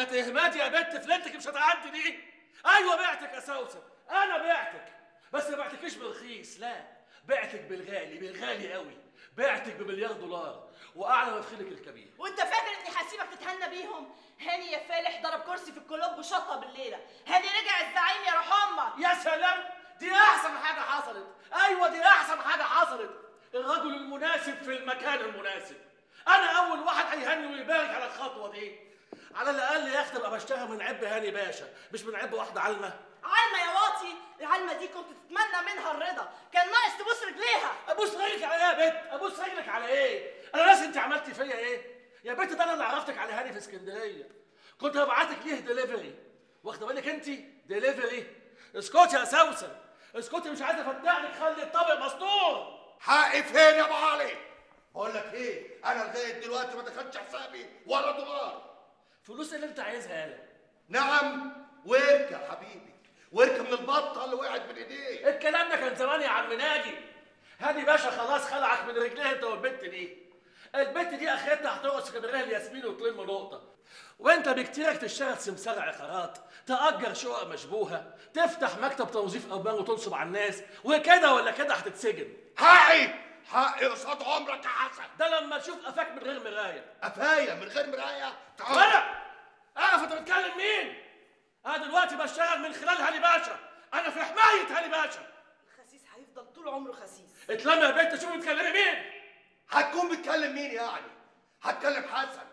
هتهمدي يا بنت فلنتك مش هتعدي دي ايوه بعتك يا سوسن انا بعتك بس ما بعتكيش بالرخيص لا بعتك بالغالي بالغالي قوي بعتك بمليار دولار واعلى ما في خيلك الكبير وانت فاكر اني هسيبك تتهنى بيهم هاني يا فالح ضرب كرسي في الكلوب وشطه بالليله هاني رجع الزعيم يا روح امك يا سلام دي احسن حاجه حصلت ايوه دي احسن حاجه حصلت الرجل المناسب في المكان المناسب انا اول واحد هيهني ويبارك على الخطوه دي على الاقل يا اخي ابقى بشتغل من عب هاني باشا مش من عب واحده علمه علمة يا واطي العلمة دي كنت تتمنى منها الرضا كان ناقص تبوس رجليها ابوس رجلك على ايه يا بنت ابوس رجلك على ايه انا ناس انت عملتي فيا ايه يا بنت ده انا اللي عرفتك على هاني في اسكندريه كنت هبعتك ليه دليفري واخده بالك انت دليفري اسكتي يا سوسن اسكتي مش عايزه افتح خلي الطبق مسطور حقي فين يا ابو علي بقول لك ايه انا لغايه دلوقتي ما دخلتش حسابي ولا دولار فلوس اللي انت عايزها يالا نعم وارك يا حبيبي وارك من البطه اللي وقعت من ايديك الكلام ده كان زمان يا عم ناجي هاني باشا خلاص خلعك من رجليه انت والبت دي البت دي اخرتها هترقص في كبرها الياسمين وتلم نقطه وانت بكتيرك تشتغل سمسار عقارات تأجر شقق مشبوهه تفتح مكتب توظيف اربان وتنصب على الناس وكده ولا كده هتتسجن حقي حقي قصاد عمرك يا حسن ده لما تشوف قفاك من غير مرايه قفايا من غير مرايه تعال انا اعرف انت بتكلم مين انا دلوقتي بشتغل من خلال هاني باشا انا في حمايه هاني باشا الخسيس هيفضل طول عمره خسيس اتلم يا بنت شوفي بتكلمي مين هتكون بتكلم مين يعني هتكلم حسن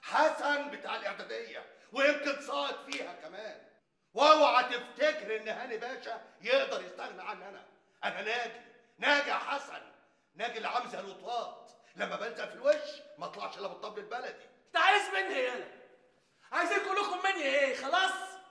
حسن بتاع الاعداديه ويمكن ساقط فيها كمان واوعى تفتكر ان هاني باشا يقدر يستغنى عني انا انا ناجي ناجي يا حسن ناجي اللي عامل زي الوطواط لما بلزق في الوش ما اطلعش الا بالطبل البلدي انت عايز مني ايه انا عايزين كلكم مني ايه خلاص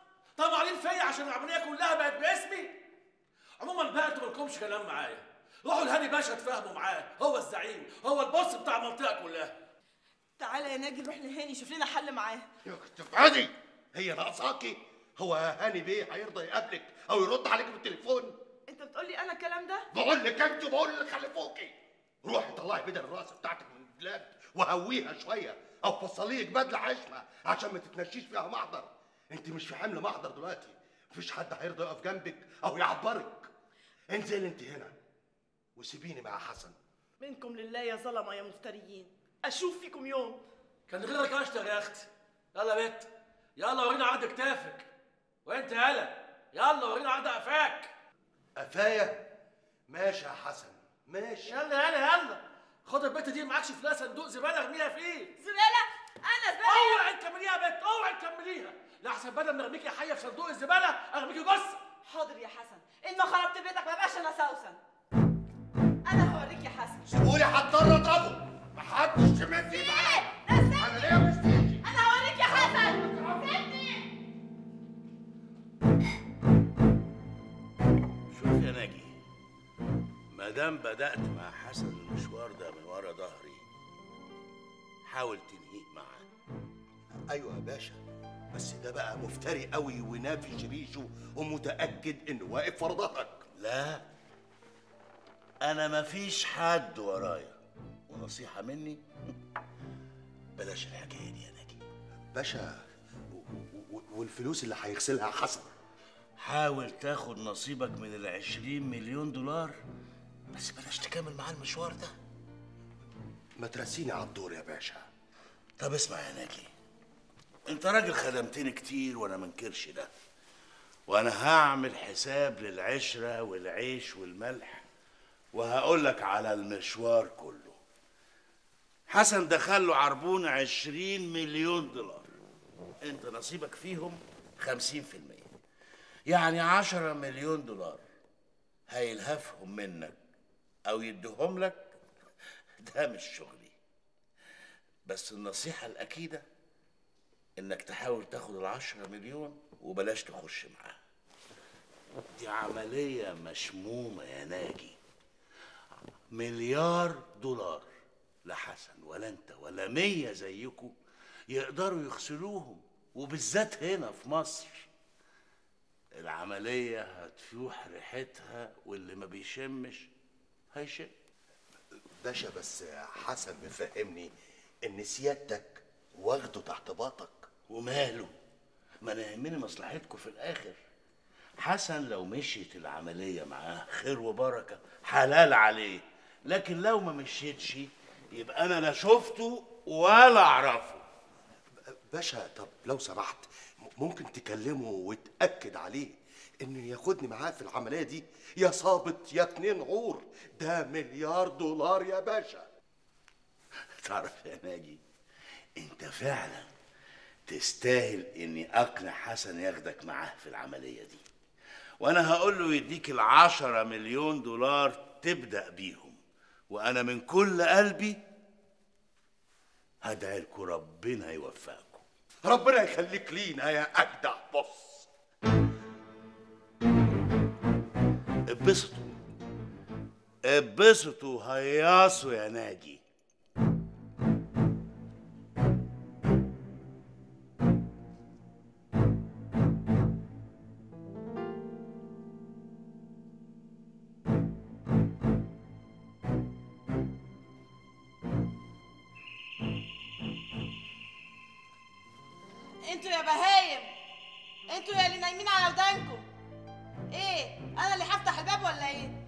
طبعا فيا عشان العمليه كلها بقت باسمي عموما بقى انتوا مالكمش كلام معايا روحوا لهاني باشا اتفاهموا معاه هو الزعيم هو البوس بتاع المنطقه كلها تعالى يا ناجي نروح لهاني شوف لنا حل معاه يا اخت افعدي هي ناقصاكي هو هاني بيه هيرضى يقابلك او يرد عليك بالتليفون انت بتقولي انا الكلام ده بقول لك انت بقول لك خلفوكي روحي طلعي بدل الراس بتاعتك من البلاد وهويها شويه او فصلي لك بدله عشمه عشان ما تتنشيش فيها محضر انت مش في حمل محضر دلوقتي مفيش حد هيرضى يقف جنبك او يعبرك انزل انت هنا وسيبيني مع حسن منكم لله يا ظلمه يا مفتريين اشوف فيكم يوم كان غيرك اشطر يا اختي يلا يا بت يلا ورينا عرض كتافك وانت يلا يلا ورينا عرض قفاك قفايا ماشي يا حسن ماشي يلا يلا يلا خد البت دي معكش فيها صندوق زباله ارميها فيه زباله انا زباله اوعي تكمليها يا بت اوعي تكمليها لاحسن بدل ما ارميكي حيه في صندوق الزباله ارميكي جثه حاضر يا حسن ان ما خربت بيتك ما بقاش انا سوسن انا هوريك يا حسن سيبولي هضطر اضربه محدش يمد ايده عليا انا ليا مستيجي انا هوريك يا حسن سيبني شوف يا ناجي ما دام بدأت مع حسن المشوار ده من ورا ظهري حاول تنهيه معاه ايوه يا باشا بس ده بقى مفتري قوي ونافش ريشه ومتاكد انه واقف ورا ظهرك لا انا مفيش حد ورايا ونصيحة مني بلاش الحكاية دي يا ناجي باشا و- و- والفلوس اللي هيغسلها حسن حاول تاخد نصيبك من العشرين مليون دولار بس بلاش تكمل معاه المشوار ده ما ترسيني على الدور يا باشا طب اسمع يا ناجي انت راجل خدمتني كتير وانا منكرش ده وانا هعمل حساب للعشرة والعيش والملح وهقول لك على المشوار كله حسن دخل له عربون عشرين مليون دولار انت نصيبك فيهم خمسين في المية يعني عشرة مليون دولار هيلهفهم منك او يديهم لك ده مش شغلي بس النصيحة الأكيدة إنك تحاول تاخد العشرة مليون وبلاش تخش معاه دي عملية مشمومة يا ناجي مليار دولار لا حسن ولا انت ولا مية زيكم يقدروا يغسلوهم وبالذات هنا في مصر العملية هتفوح ريحتها واللي ما بيشمش هيشم باشا بس حسن مفهمني ان سيادتك واخده تحت باطك وماله ما انا يهمني مصلحتكم في الاخر حسن لو مشيت العمليه معاه خير وبركه حلال عليه لكن لو ما مشيتش يبقى انا لا شفته ولا اعرفه باشا طب لو سمحت م- ممكن تكلمه وتأكد عليه انه ياخدني معاه في العملية دي يا صابت يا اتنين عور ده مليار دولار يا باشا تعرف يا ناجي انت فعلا تستاهل اني اقنع حسن ياخدك معاه في العملية دي وانا هقول له يديك العشرة مليون دولار تبدأ بيهم وانا من كل قلبي هدعي لكم ربنا يوفقكم ربنا يخليك لينا يا اجدع بص اتبسطوا اتبسطوا هيصوا يا ناجي انتوا يا بهايم انتوا يا اللي نايمين على ودانكم ايه انا اللي هفتح الباب ولا ايه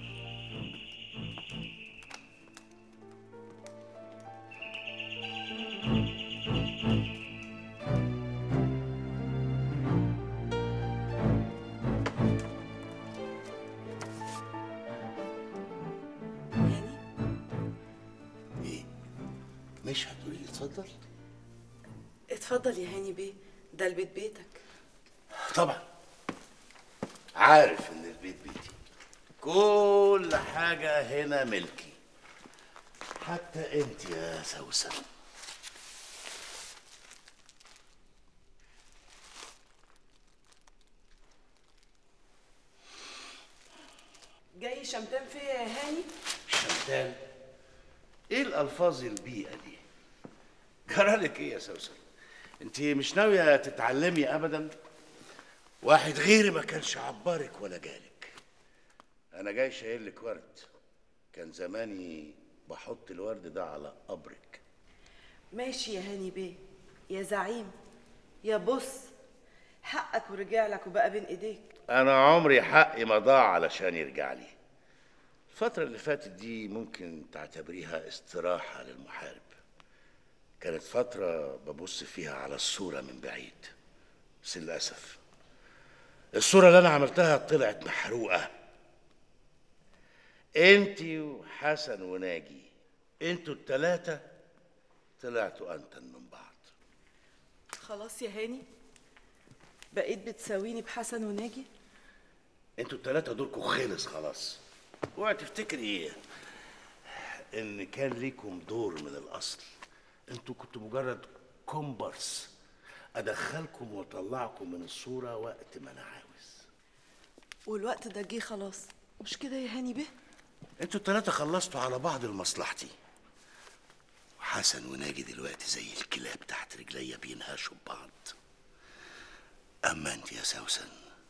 هاني ايه مش هتقولي لي اتفضل اتفضل يا هاني بيه ده البيت بيتك طبعا عارف ان البيت بيتي كل حاجة هنا ملكي حتى انت يا سوسن جاي شمتان فيا يا هاني شمتان ايه الالفاظ البيئة دي جرالك ايه يا سوسن انت مش ناوية تتعلمي ابدا واحد غيري ما كانش عبرك ولا جالك انا جاي شايل لك ورد كان زماني بحط الورد ده على قبرك ماشي يا هاني بيه يا زعيم يا بص حقك ورجع لك وبقى بين ايديك انا عمري حقي ما ضاع علشان يرجع لي الفترة اللي فاتت دي ممكن تعتبريها استراحة للمحارب كانت فترة ببص فيها على الصورة من بعيد بس للأسف الصورة اللي أنا عملتها طلعت محروقة انتي وحسن وناجي انتوا التلاتة طلعتوا أنتن من بعض خلاص يا هاني بقيت بتساويني بحسن وناجي انتوا التلاتة دوركم خلص خلاص اوعي تفتكري ايه ان كان ليكم دور من الاصل انتوا كنتوا مجرد كومبارس ادخلكم واطلعكم من الصورة وقت ما انا عاوز والوقت ده جه خلاص مش كده يا هاني بيه انتوا التلاتة خلصتوا على بعض لمصلحتي وحسن وناجي دلوقتي زي الكلاب تحت رجليا بينهشوا ببعض اما انت يا سوسن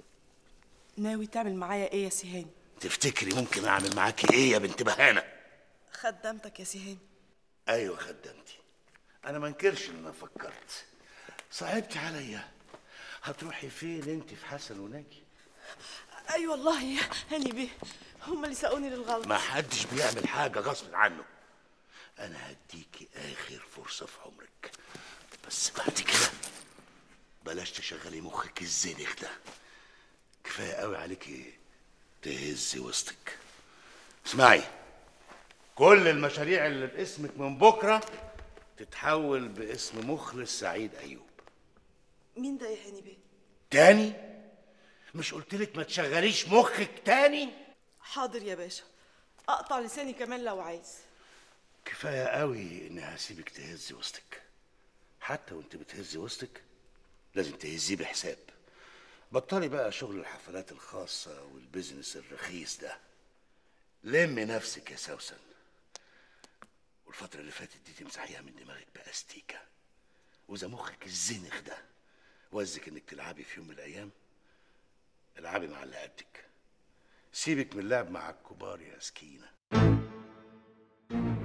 ناوي تعمل معايا ايه يا سي هاني تفتكري ممكن اعمل معاكي ايه يا بنت بهانه خدمتك يا سي هاني ايوه خدمتي انا ما انكرش ان انا فكرت صعبتي عليا هتروحي فين انت في حسن وناجي اي والله يا هاني بيه هم اللي ساقوني للغلط ما حدش بيعمل حاجه غصب عنه انا هديكي اخر فرصه في عمرك بس بعد كده بلاش تشغلي مخك الزنخ ده كفايه قوي عليكي تهزي وسطك اسمعي كل المشاريع اللي باسمك من بكره تتحول باسم مخلص سعيد ايوب مين ده يا هاني بيه تاني مش قلتلك ما تشغليش مخك تاني حاضر يا باشا اقطع لساني كمان لو عايز كفايه قوي اني هسيبك تهزي وسطك حتى وانت بتهزي وسطك لازم تهزيه بحساب بطلي بقى شغل الحفلات الخاصة والبزنس الرخيص ده لمي نفسك يا سوسن والفترة اللي فاتت دي تمسحيها من دماغك بأستيكة وإذا مخك الزنخ ده وزك إنك تلعبي في يوم من الأيام العبي مع اللي قدك سيبك من اللعب مع الكبار يا سكينة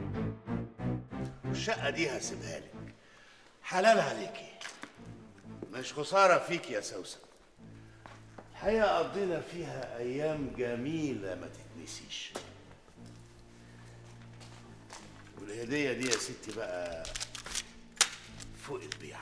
والشقة دي هسيبها لك حلال عليكي مش خسارة فيك يا سوسن الحقيقة قضينا فيها أيام جميلة ما تتنسيش والهدية دي يا ستي بقى فوق البيع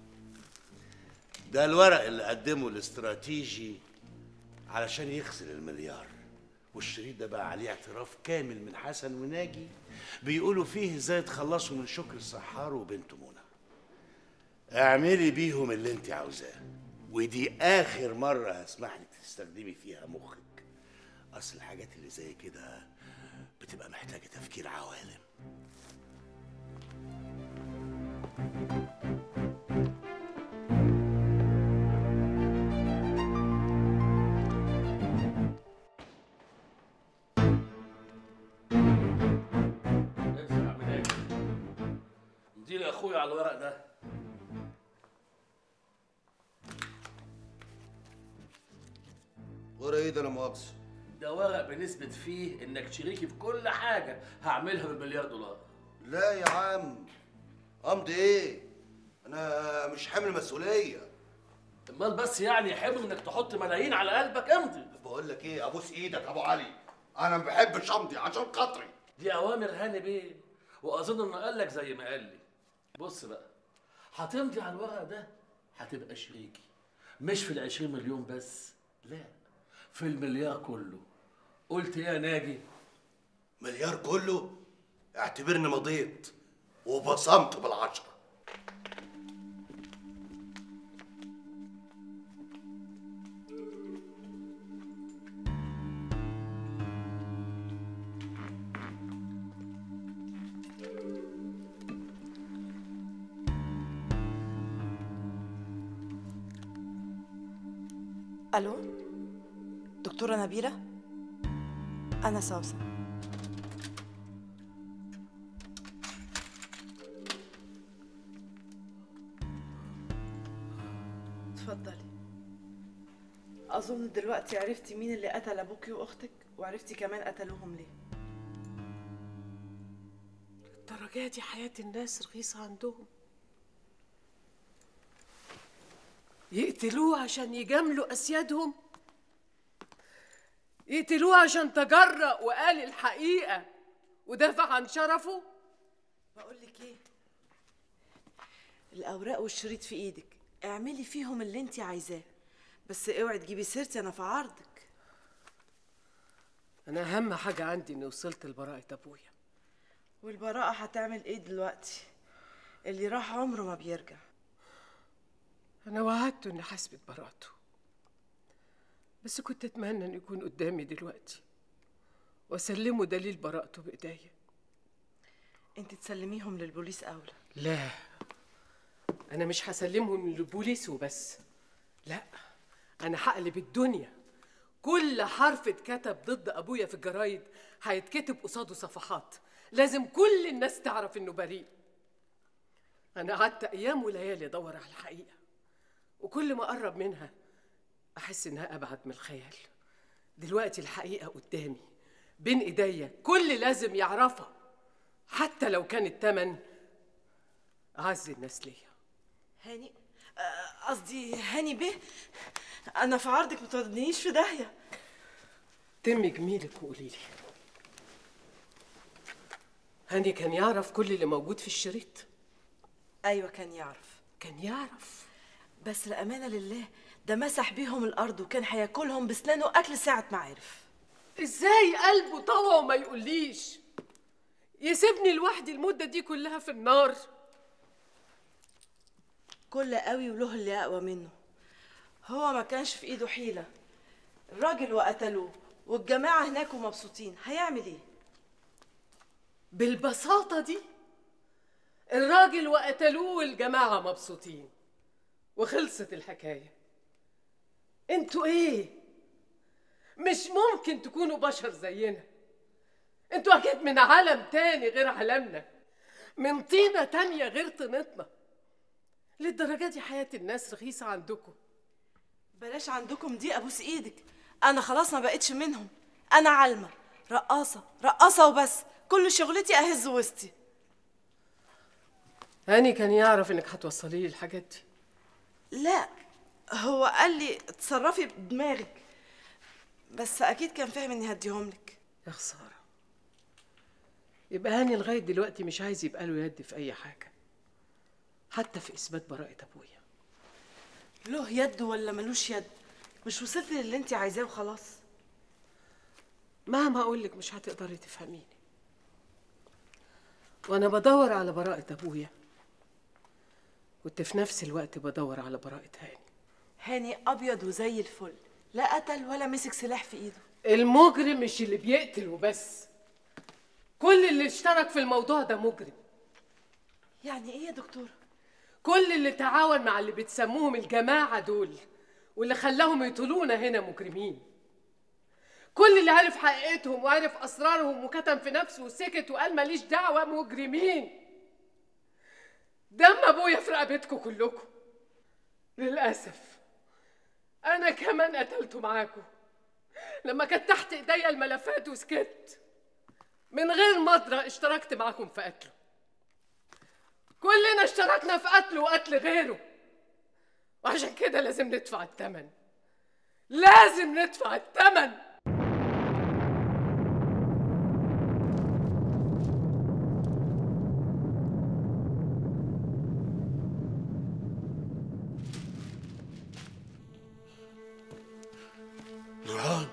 ده الورق اللي قدمه الاستراتيجي علشان يغسل المليار والشريط ده بقى عليه اعتراف كامل من حسن وناجي بيقولوا فيه ازاي تخلصوا من شكر السحار وبنته منى اعملي بيهم اللي انت عاوزاه ودي اخر مره هسمح لك تستخدمي فيها مخك اصل الحاجات اللي زي كده بتبقى محتاجه تفكير عوالم امسك يا عم ناجي ادي لي اخويا على الورق ده ورا ايه ده لا مؤاخذه ده ورق بنثبت فيه انك شريكي في كل حاجه هعملها بمليار دولار لا يا عم امضي ايه انا مش حامل مسؤوليه امال بس يعني حمل انك تحط ملايين على قلبك امضي بقول لك ايه ابوس ايدك يا ابو علي انا ما بحبش امضي عشان خاطري دي اوامر هاني بيه واظن انه قال لك زي ما قال لي بص بقى هتمضي على الورق ده هتبقى شريكي مش في العشرين مليون بس لا في المليار كله قلت ايه يا ناجي مليار كله اعتبرني مضيت وبصمت بالعشرة الو دكتوره نبيله انا سوسن اتفضلي اظن دلوقتي عرفتي مين اللي قتل ابوكي واختك وعرفتي كمان قتلوهم ليه الدرجة دي حياة الناس رخيصة عندهم يقتلوه عشان يجاملوا أسيادهم يقتلوه عشان تجرأ وقال الحقيقة ودافع عن شرفه بقول لك ايه الاوراق والشريط في ايدك اعملي فيهم اللي انت عايزاه بس اوعي تجيبي سيرتي انا في عرضك أنا أهم حاجة عندي إني وصلت لبراءة أبويا والبراءة هتعمل ايه دلوقتي اللي راح عمره ما بيرجع أنا وعدته إني حسبت براءته بس كنت أتمنى إنه يكون قدامي دلوقتي وأسلمه دليل براءته بإيديا انت تسلميهم للبوليس اولى لا أنا مش هسلمهم للبوليس وبس لا أنا هقلب الدنيا كل حرف اتكتب ضد أبويا في الجرايد هيتكتب قصاده صفحات لازم كل الناس تعرف إنه بريء أنا قعدت أيام وليالي أدور على الحقيقة وكل ما أقرب منها أحس إنها أبعد من الخيال دلوقتي الحقيقة قدامي بين إيديا كل لازم يعرفها حتى لو كان التمن أعز الناس ليا هاني آه، قصدي هاني بيه انا في عرضك ما تودنيش في داهيه تمي جميلك وقولي لي هاني كان يعرف كل اللي موجود في الشريط ايوه كان يعرف كان يعرف بس الامانه لله ده مسح بيهم الارض وكان هياكلهم بسنانه اكل ساعه ما عرف ازاي قلبه طوع وما يقوليش يسيبني لوحدي المدة دي كلها في النار كل قوي وله اللي اقوى منه هو ما كانش في ايده حيله الراجل وقتلوه والجماعه هناك ومبسوطين هيعمل ايه بالبساطة دي الراجل وقتلوه والجماعة مبسوطين وخلصت الحكاية انتوا ايه مش ممكن تكونوا بشر زينا انتوا اكيد من عالم تاني غير عالمنا من طينة تانية غير طينتنا للدرجة دي حياة الناس رخيصة عندكم بلاش عندكم دي ابوس ايدك انا خلاص ما بقتش منهم انا علمة رقاصة رقاصة وبس كل شغلتي اهز وسطي هاني كان يعرف انك هتوصلي لي الحاجات دي لا هو قال لي اتصرفي بدماغك بس اكيد كان فاهم اني هديهم لك يا خسارة يبقى هاني لغاية دلوقتي مش عايز يبقى له يد في أي حاجة حتى في إثبات براءة أبويا له يد ولا ملوش يد مش وصلت للي انت عايزاه وخلاص مهما أقول لك مش هتقدري تفهميني وأنا بدور على براءة أبويا كنت في نفس الوقت بدور على براءة هاني هاني ابيض وزي الفل لا قتل ولا مسك سلاح في ايده المجرم مش اللي بيقتل وبس كل اللي اشترك في الموضوع ده مجرم يعني ايه يا دكتوره كل اللي تعاون مع اللي بتسموهم الجماعة دول واللي خلاهم يطولونا هنا مجرمين كل اللي عرف حقيقتهم وعرف أسرارهم وكتم في نفسه وسكت وقال ماليش دعوة مجرمين دم أبويا في رقبتكم كلكم للأسف أنا كمان قتلته معاكم لما كانت تحت إيديا الملفات وسكت من غير مضرة اشتركت معاكم في قتله كلنا اشتركنا في قتله وقتل غيره وعشان كده لازم ندفع الثمن لازم ندفع الثمن نورهان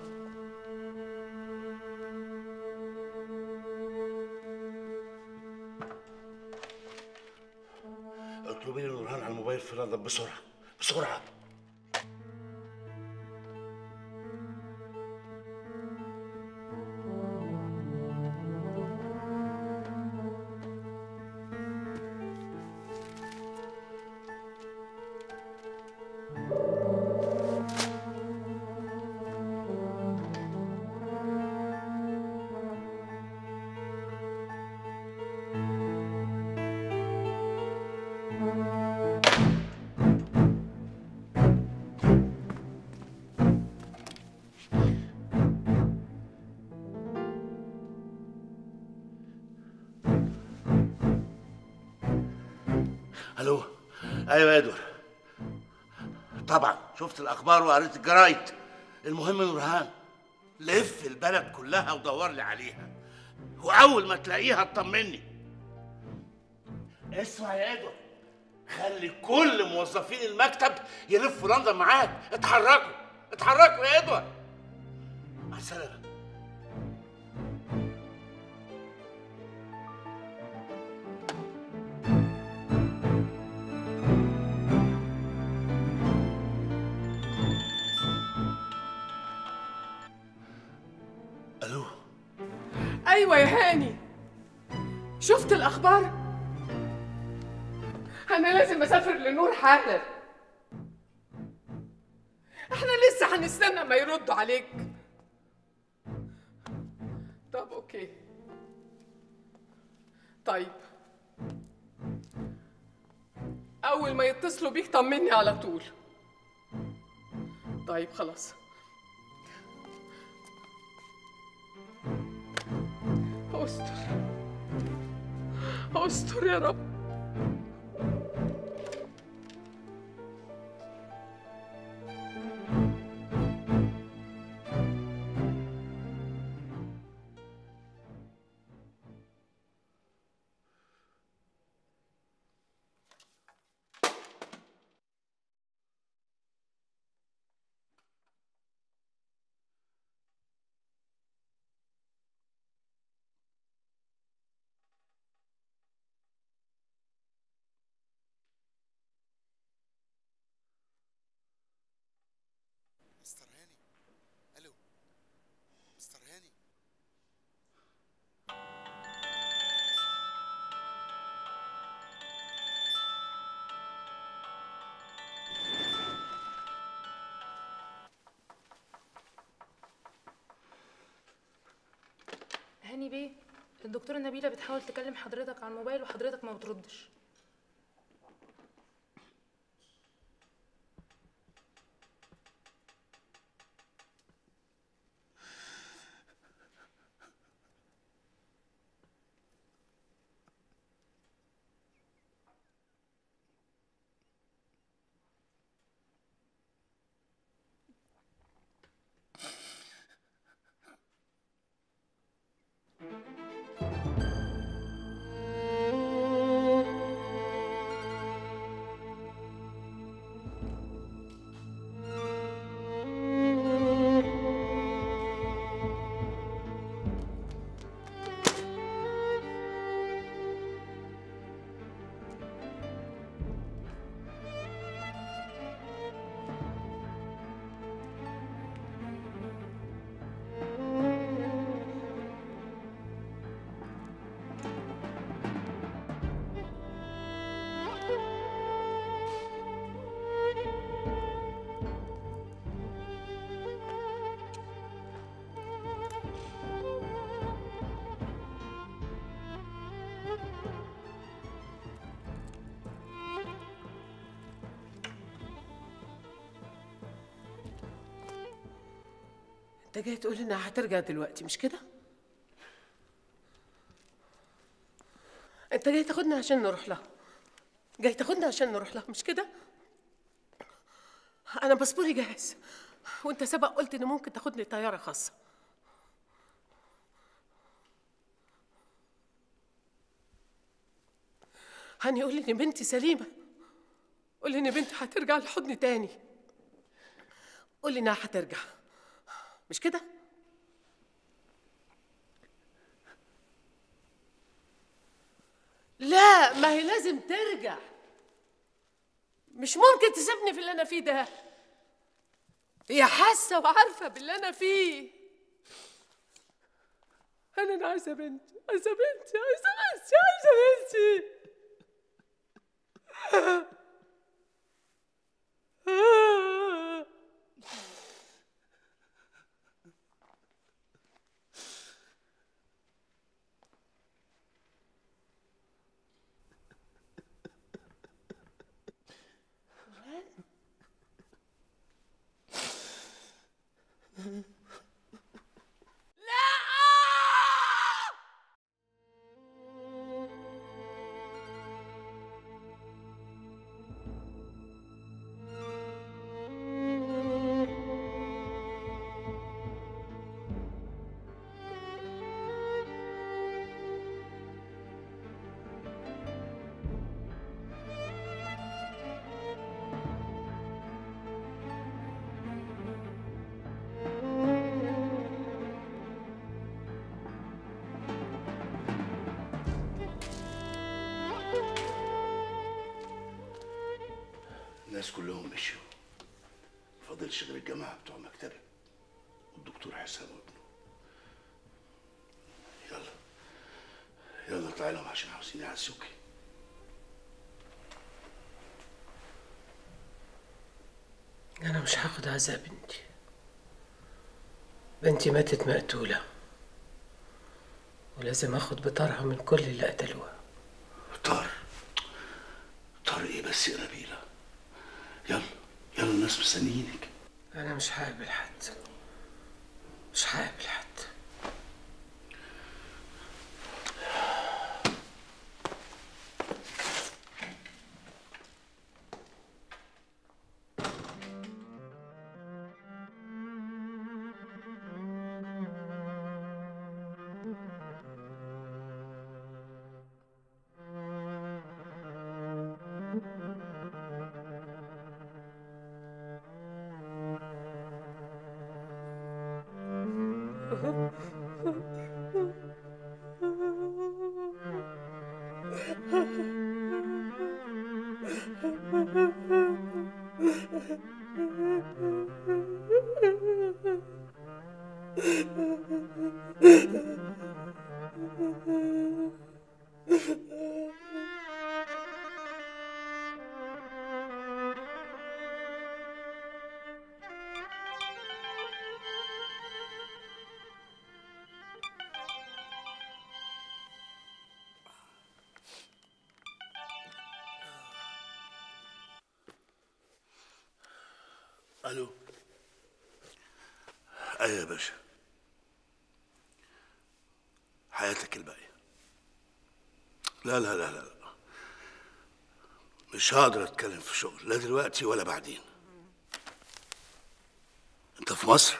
اطلبي لي نورهان على الموبايل في لندن بسرعة بسرعة الو ايوه يا ادوار طبعا شفت الاخبار وقريت الجرايد المهم نورهان لف البلد كلها ودور لي عليها واول ما تلاقيها اطمني اسمع يا ادوار خلي كل موظفين المكتب يلفوا لندن معاك اتحركوا اتحركوا يا ادوار مع السلامه الو ايوه يا هاني شفت الاخبار انا لازم اسافر لنور حالا احنا لسه هنستنى ما يردوا عليك طب اوكي طيب اول ما يتصلوا بيك طمني على طول طيب خلاص استر استر يا رب مستر هاني الو مستر هاني هاني بيه الدكتورة نبيلة بتحاول تكلم حضرتك على الموبايل وحضرتك ما بتردش انت جاي تقول لي انها هترجع دلوقتي مش كده انت جاي تاخدنا عشان نروح لها جاي تاخدنا عشان نروح لها مش كده انا باسبوري جاهز وانت سبق قلت ان ممكن تاخدني طياره خاصه هاني قول لي ان بنتي سليمه قول لي ان بنتي هترجع لحضني تاني قول لي انها هترجع مش كده لا ما هي لازم ترجع مش ممكن تسيبني في اللي انا فيه ده هي حاسه وعارفه باللي انا فيه انا انا عايزه بنتي عايزه بنتي عايزه بنتي عايزه بنتي الناس كلهم مشوا فاضلش غير الجماعة بتوع مكتبي والدكتور حسام وابنه يلا يلا اطلعي لهم عشان عاوزين يعزوكي انا مش هاخد عزاء بنتي بنتي ماتت مقتوله ولازم اخد بطارها من كل اللي قتلوها طار طار ايه بس يا نبيلة يلا يلا الناس مستنيينك انا مش هقابل حد مش هقابل حد الو ايوه يا باشا حياتك الباقية لا لا لا لا مش هقدر اتكلم في شغل لا دلوقتي ولا بعدين انت في مصر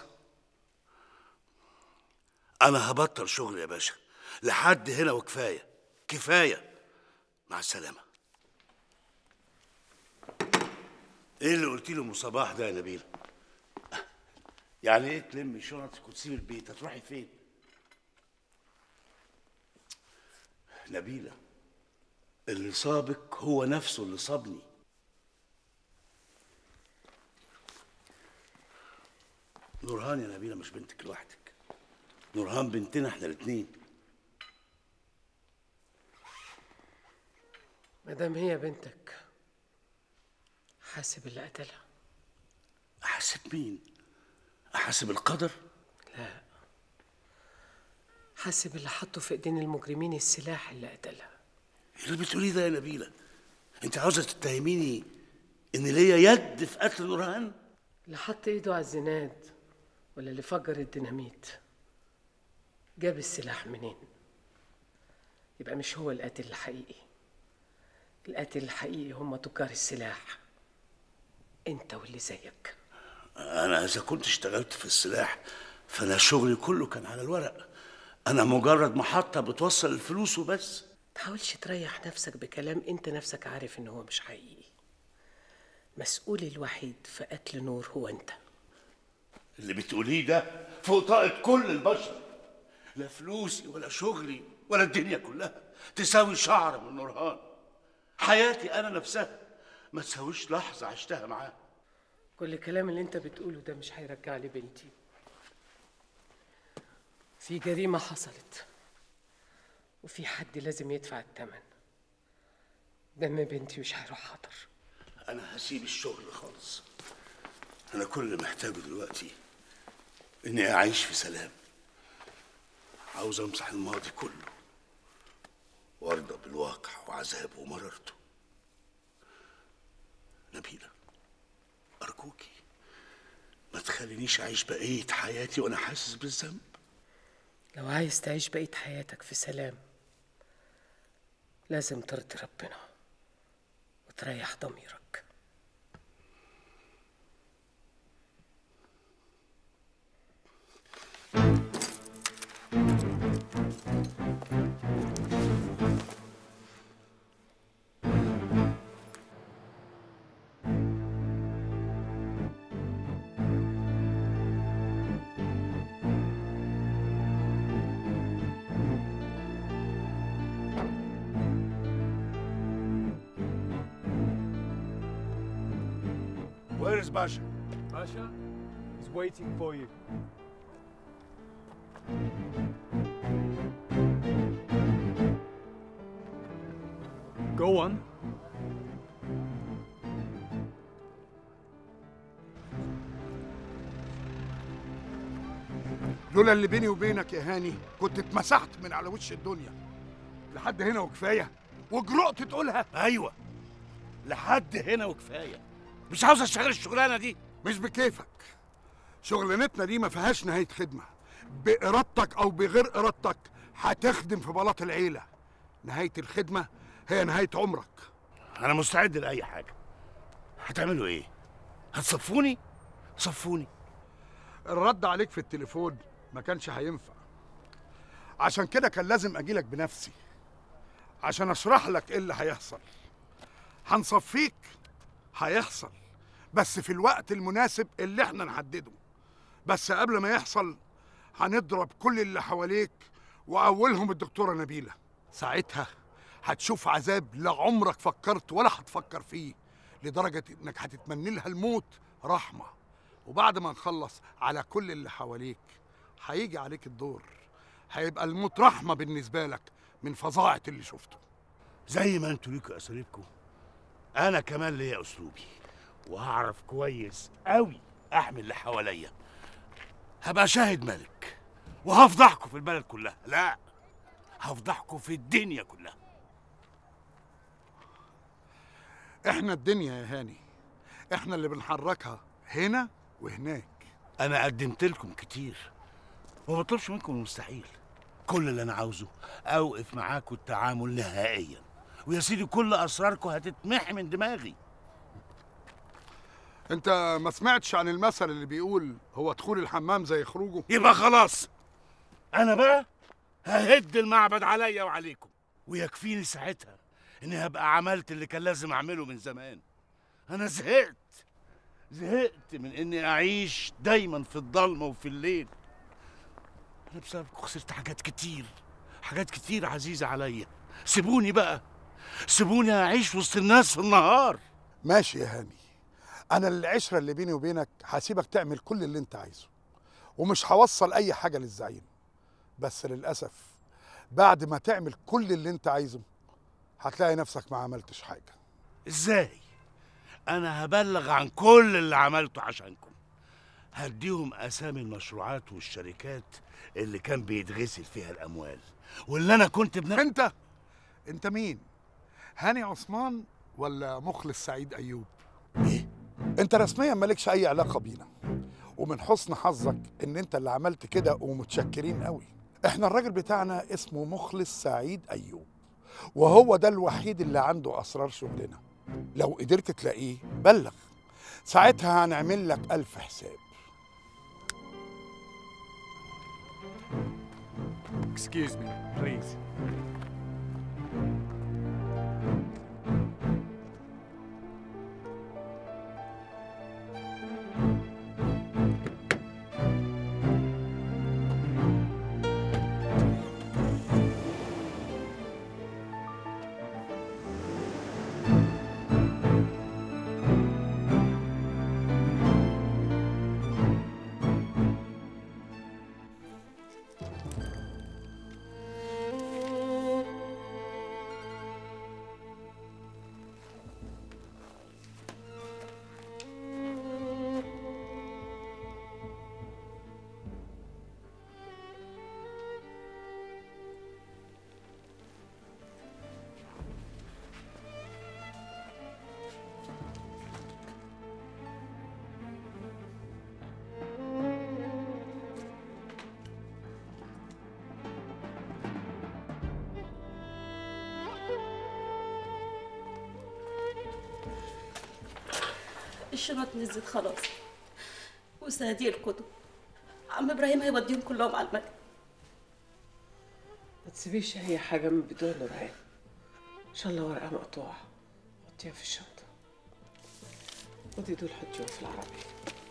انا هبطل شغل يا باشا لحد هنا وكفايه كفايه مع السلامه ايه اللي قلت له ام صباح ده يا نبيل يعني ايه تلمي شنطك وتسيب البيت هتروحي فين نبيلة اللي صابك هو نفسه اللي صابني نورهان يا نبيلة مش بنتك لوحدك نورهان بنتنا احنا الاتنين مادام هي بنتك حاسب اللي قتلها احاسب مين احاسب القدر لا حاسب اللي حطه في ايدين المجرمين السلاح اللي قتلها إيه اللي بتقوليه ده يا نبيلة انت عاوزة تتهميني ان ليا يد في قتل نورهان اللي حط ايده على الزناد ولا اللي فجر الديناميت جاب السلاح منين يبقى مش هو القاتل الحقيقي القاتل الحقيقي هم تجار السلاح انت واللي زيك انا اذا كنت اشتغلت في السلاح فانا شغلي كله كان على الورق انا مجرد محطه بتوصل الفلوس وبس تحاولش تريح نفسك بكلام انت نفسك عارف ان هو مش حقيقي مسؤول الوحيد في قتل نور هو انت اللي بتقوليه ده فوق طاقة كل البشر لا فلوسي ولا شغلي ولا الدنيا كلها تساوي شعر من نورهان حياتي انا نفسها ما تساويش لحظه عشتها معاه كل الكلام اللي انت بتقوله ده مش هيرجع لي بنتي في جريمة حصلت وفي حد لازم يدفع الثمن دم بنتي مش هيروح حاضر انا هسيب الشغل خالص انا كل اللي محتاجه دلوقتي اني اعيش في سلام عاوز امسح الماضي كله وارضى بالواقع وعذابه ومرارته نبيله ارجوكي ما تخلينيش اعيش بقيه حياتي وانا حاسس بالذنب لو عايز تعيش بقية حياتك في سلام لازم ترضي ربنا وتريح ضميرك Where is Basha? Basha is waiting for you. Go on. لولا اللي بيني وبينك يا هاني كنت اتمسحت من على وش الدنيا لحد هنا وكفايه وجرؤت تقولها ايوه لحد هنا وكفايه مش عاوز اشتغل الشغلانه دي مش بكيفك شغلانتنا دي ما فيهاش نهايه خدمه بارادتك او بغير ارادتك هتخدم في بلاط العيله نهايه الخدمه هي نهايه عمرك انا مستعد لاي حاجه هتعملوا ايه هتصفوني صفوني الرد عليك في التليفون ما كانش هينفع عشان كده كان لازم اجيلك بنفسي عشان اشرح لك ايه اللي هيحصل هنصفيك هيحصل بس في الوقت المناسب اللي احنا نحدده بس قبل ما يحصل هنضرب كل اللي حواليك واولهم الدكتوره نبيله ساعتها هتشوف عذاب لا عمرك فكرت ولا هتفكر فيه لدرجه انك هتتمني لها الموت رحمه وبعد ما نخلص على كل اللي حواليك هيجي عليك الدور هيبقى الموت رحمه بالنسبه لك من فظاعه اللي شفته زي ما انتوا ليكوا اساليبكم انا كمان ليا اسلوبي وهعرف كويس قوي احمي اللي حواليا هبقى شاهد ملك وهفضحكم في البلد كلها لا هفضحكم في الدنيا كلها احنا الدنيا يا هاني احنا اللي بنحركها هنا وهناك انا قدمت لكم كتير وما بطلبش منكم المستحيل كل اللي انا عاوزه اوقف معاكم التعامل نهائيا ويا سيدي كل اسراركم هتتمحي من دماغي انت ما سمعتش عن المثل اللي بيقول هو دخول الحمام زي خروجه يبقى خلاص انا بقى ههد المعبد عليا وعليكم ويكفيني ساعتها اني هبقى عملت اللي كان لازم اعمله من زمان انا زهقت زهقت من اني اعيش دايما في الضلمه وفي الليل انا بسببكم خسرت حاجات كتير حاجات كتير عزيزه عليا سيبوني بقى سيبوني اعيش وسط الناس في النهار ماشي يا هاني انا العشره اللي بيني وبينك هسيبك تعمل كل اللي انت عايزه ومش هوصل اي حاجه للزعيم بس للاسف بعد ما تعمل كل اللي انت عايزه هتلاقي نفسك ما عملتش حاجه ازاي انا هبلغ عن كل اللي عملته عشانكم هديهم اسامي المشروعات والشركات اللي كان بيتغسل فيها الاموال واللي انا كنت بن... انت انت مين هاني عثمان ولا مخلص سعيد ايوب ايه انت رسميا مالكش اي علاقه بينا ومن حسن حظك ان انت اللي عملت كده ومتشكرين قوي احنا الراجل بتاعنا اسمه مخلص سعيد ايوب وهو ده الوحيد اللي عنده اسرار شغلنا لو قدرت تلاقيه بلغ ساعتها هنعمل لك الف حساب Excuse me, please. الشنط نزلت خلاص وصناديق الكتب عم ابراهيم هيوديهم كلهم على المكتب ما تسيبيش اي حاجه من بدون نورهان ان شاء الله ورقه مقطوعه حطيها في الشنطه خدي دول حطيهم في العربيه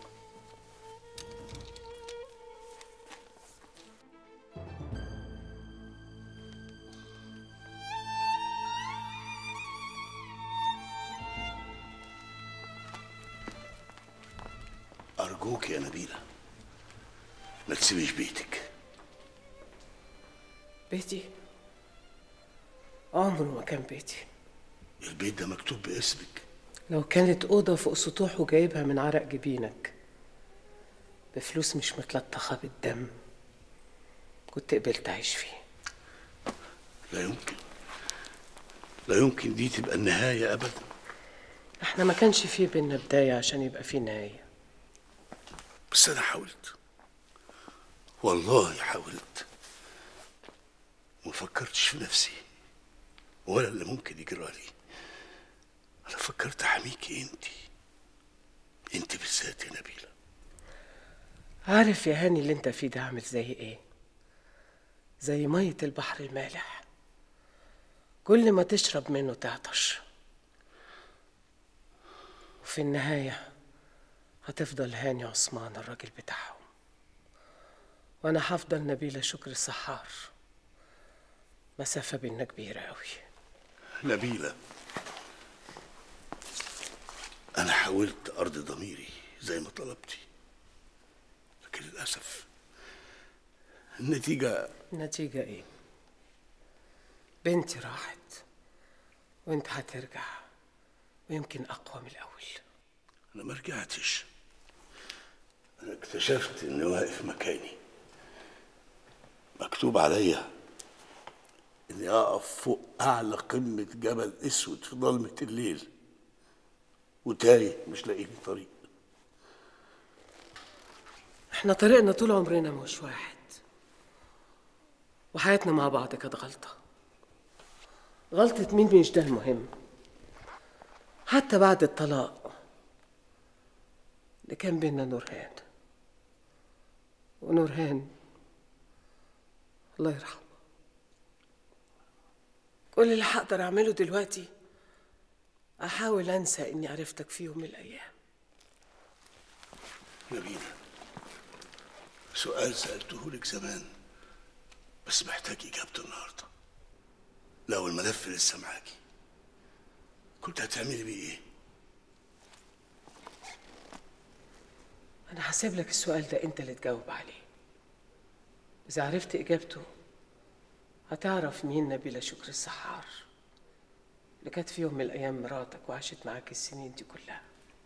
أرجوك يا نبيلة ما تسيبيش بيتك بيتي عمره ما كان بيتي البيت ده مكتوب باسمك لو كانت أوضة فوق سطوح وجايبها من عرق جبينك بفلوس مش متلطخة بالدم كنت قبلت أعيش فيه لا يمكن لا يمكن دي تبقى النهاية أبدا احنا ما كانش فيه بينا بداية عشان يبقى فيه نهاية بس أنا حاولت والله حاولت ما فكرتش في نفسي ولا اللي ممكن يجرى لي أنا فكرت أحميكي أنت أنت بالذات يا نبيلة عارف يا هاني اللي انت فيه ده عامل زي ايه زي مية البحر المالح كل ما تشرب منه تعطش وفي النهاية هتفضل هاني عثمان الراجل بتاعهم وانا هفضل نبيلة شكر السحار مسافة بينا كبيرة قوي نبيلة أنا حاولت أرضي ضميري زي ما طلبتي لكن للأسف النتيجة النتيجة ايه بنتي راحت وانت هترجع ويمكن اقوى من الاول أنا ما رجعتش أنا اكتشفت إني واقف مكاني مكتوب عليا إني أقف فوق أعلى قمة جبل أسود في ضلمة الليل وتايه مش لاقي لي طريق احنا طريقنا طول عمرنا مش واحد وحياتنا مع بعض كانت غلطة غلطة مين مش ده المهم حتى بعد الطلاق اللي كان بينا نورهان ونورهان الله يرحمه كل اللي هقدر اعمله دلوقتي احاول انسى اني عرفتك في يوم من الايام نبيلة سؤال سألته لك زمان بس محتاج إجابته النهاردة لو الملف لسه معاكي كنت هتعملي بيه إيه؟ أنا هسيب لك السؤال ده أنت اللي تجاوب عليه إذا عرفت إجابته هتعرف مين نبيلة شكر السحار اللي كانت في يوم من الأيام مراتك وعاشت معاك السنين دي كلها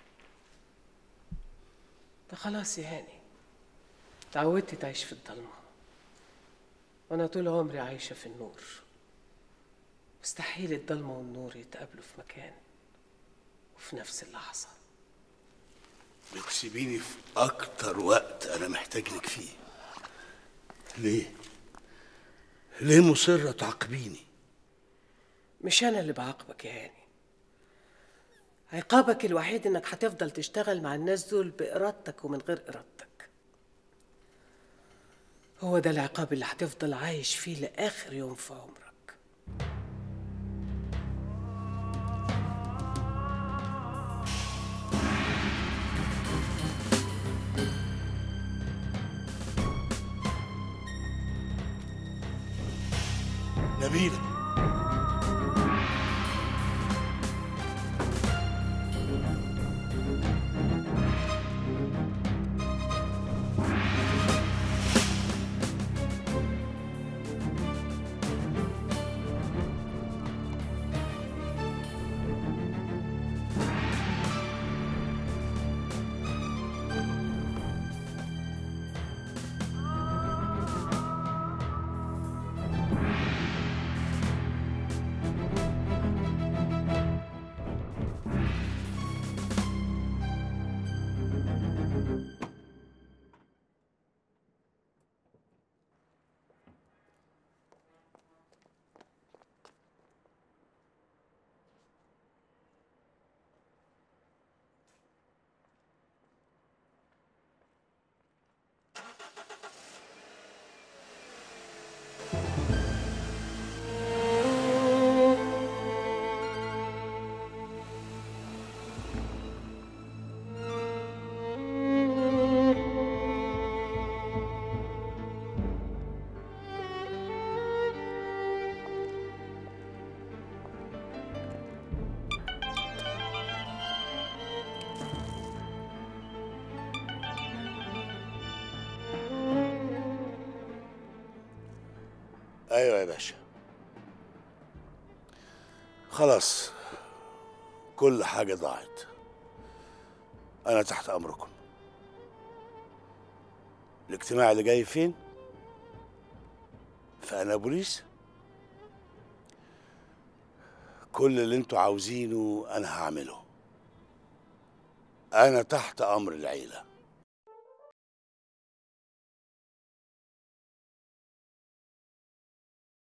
ده خلاص يا هاني تعودت تعيش في الضلمة وأنا طول عمري عايشة في النور مستحيل الضلمة والنور يتقابلوا في مكان وفي نفس اللحظة بتسيبيني في اكتر وقت انا محتاج لك فيه ليه ليه مصرة تعاقبيني مش انا اللي بعاقبك يا هاني عقابك الوحيد انك هتفضل تشتغل مع الناس دول بارادتك ومن غير ارادتك هو ده العقاب اللي هتفضل عايش فيه لاخر يوم في عمرك نبيلة ايوه يا باشا خلاص كل حاجة ضاعت أنا تحت أمركم الاجتماع اللي جاي فين؟ في أنابوليس كل اللي انتوا عاوزينه أنا هعمله أنا تحت أمر العيلة